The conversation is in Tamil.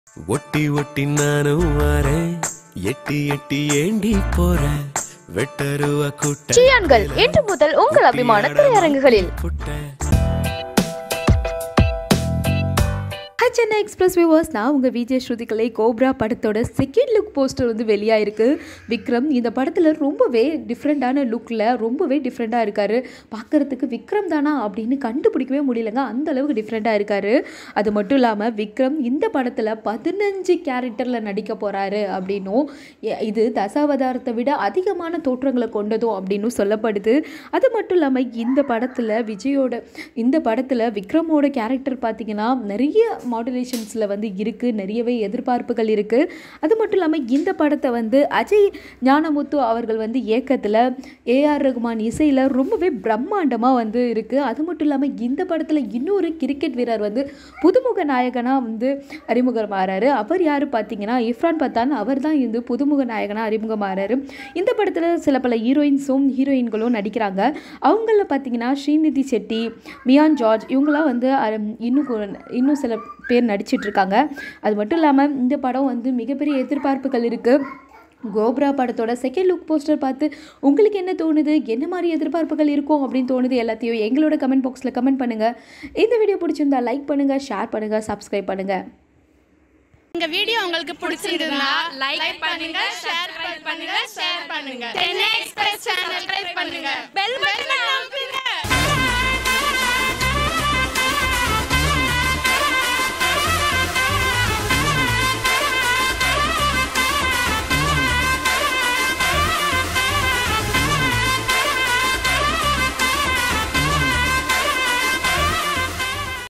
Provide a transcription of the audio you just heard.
ஒட்டி ஒட்டி நானும் வரேன் எட்டி எட்டி ஏண்டி போறேன் வெட்டருவ கூட்ட சியான்கள் இன்று முதல் உங்கள் அபிமான திரையரங்குகளில் புட்ட ஹாய் சென்னை எக்ஸ்பிரஸ் வியூவர்ஸ் நான் உங்கள் விஜய் ஸ்ருதிகலை கோப்ரா படத்தோட செகண்ட் லுக் போஸ்டர் வந்து வெளியாயிருக்கு விக்ரம் இந்த படத்தில் ரொம்பவே டிஃப்ரெண்ட்டான லுக்கில் ரொம்பவே டிஃப்ரெண்ட்டாக இருக்கார் பார்க்குறதுக்கு விக்ரம் தானா அப்படின்னு கண்டுபிடிக்கவே முடியலங்க அந்த அளவுக்கு டிஃப்ரெண்ட்டாக இருக்கார் அது மட்டும் இல்லாமல் விக்ரம் இந்த படத்தில் பதினஞ்சு கேரக்டரில் நடிக்க போகிறாரு அப்படின்னும் எ- இது தசாவதாரத்தை விட அதிகமான தோற்றங்களை கொண்டதும் அப்படின்னு சொல்லப்படுது அது மட்டும் இல்லாமல் இந்த படத்தில் விஜயோட இந்த படத்தில் விக்ரமோட கேரக்டர் பார்த்தீங்கன்னா நிறைய மாடுலேஷன்ஸில் வந்து இருக்குது நிறையவே எதிர்பார்ப்புகள் இருக்குது அது மட்டும் இல்லாமல் இந்த படத்தை வந்து அஜய் ஞானமுத்து அவர்கள் வந்து இயக்கத்தில் ஏஆர் ரகுமான் இசையில் ரொம்பவே பிரம்மாண்டமாக வந்து இருக்குது அது மட்டும் இல்லாமல் இந்த படத்தில் இன்னொரு கிரிக்கெட் வீரர் வந்து புதுமுக நாயகனாக வந்து அறிமுகமாகிறாரு அவர் யார் பார்த்தீங்கன்னா இஃப்ரான் பத்தான் அவர் தான் இந்த புதுமுக நாயகனாக அறிமுகமாகிறாரு இந்த படத்தில் சில பல ஹீரோயின்ஸும் ஹீரோயின்களும் நடிக்கிறாங்க அவங்கள பார்த்தீங்கன்னா ஸ்ரீநிதி செட்டி மியான் ஜார்ஜ் இவங்களாம் வந்து அஹ், இன்னும் கொ- இன்னும் சில பேர் நடிச்சிட்டு இருக்காங்க அது மட்டும் இல்லாமல் இந்த படம் வந்து மிகப்பெரிய எதிர்பார்ப்புகள் இருக்குது கோப்ரா படத்தோட செகண்ட் லுக் போஸ்டர் பார்த்து உங்களுக்கு என்ன தோணுது என்ன மாதிரி எதிர்பார்ப்புகள் இருக்கும் அப்படின்னு தோணுது எல்லாத்தையும் எங்களோட கமெண்ட் பாக்ஸில் கமெண்ட் பண்ணுங்கள் இந்த வீடியோ பிடிச்சிருந்தா லைக் பண்ணுங்கள் ஷேர் பண்ணுங்கள் சப்ஸ்கிரைப் பண்ணுங்கள் இந்த வீடியோ உங்களுக்கு பிடிச்சிருந்தா லைக் பண்ணுங்க ஷேர் பண்ணுங்க ஷேர் பண்ணுங்க சென்னை எக்ஸ்பிரஸ் சேனல் ட்ரை பண்ணுங்க பெல் பட்டனை அமுக்குங்க